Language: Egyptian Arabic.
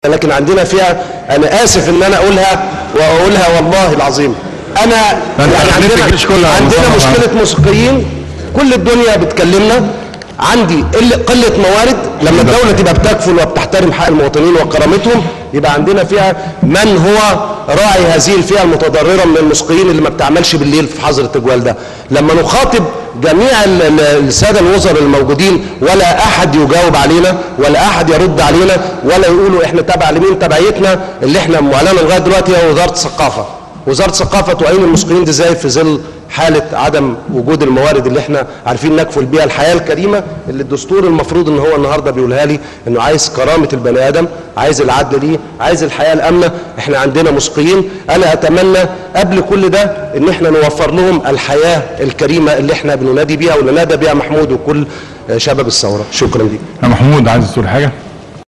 لكن عندنا فيها انا اسف ان انا اقولها واقولها والله العظيم انا أنت يعني هتنفي الجيش كله يا عندنا مصطفى. مشكله موسيقيين كل الدنيا بتكلمنا عندي قل- قله موارد لما الدوله تبقى بتكفل وبتحترم حق المواطنين وكرامتهم يبقى عندنا فيها من هو راعي هذه الفئه المتضرره من الموسيقيين اللي ما بتعملش بالليل في حظر التجوال ده لما نخاطب جميع ال- ال- الساده الوزراء الموجودين ولا احد يجاوب علينا ولا احد يرد علينا ولا يقولوا احنا تبع لمين تبعيتنا اللي احنا معلنه لغايه دلوقتي هي وزاره الثقافه وزاره الثقافه تعين الموسيقيين دي ازاي في ظل حاله عدم وجود الموارد اللي احنا عارفين نكفل بيها الحياه الكريمه اللي الدستور المفروض ان هو النهارده بيقولها لي انه عايز كرامه البني ادم عايز العدل ليه عايز الحياه الامنه احنا عندنا موسيقيين انا اتمنى قبل كل ده ان احنا نوفر لهم الحياه الكريمه اللي احنا بننادي بيها واللي نادى بيها محمود وكل آه، شباب الثوره شكرا ليك يا محمود عايز تقول حاجه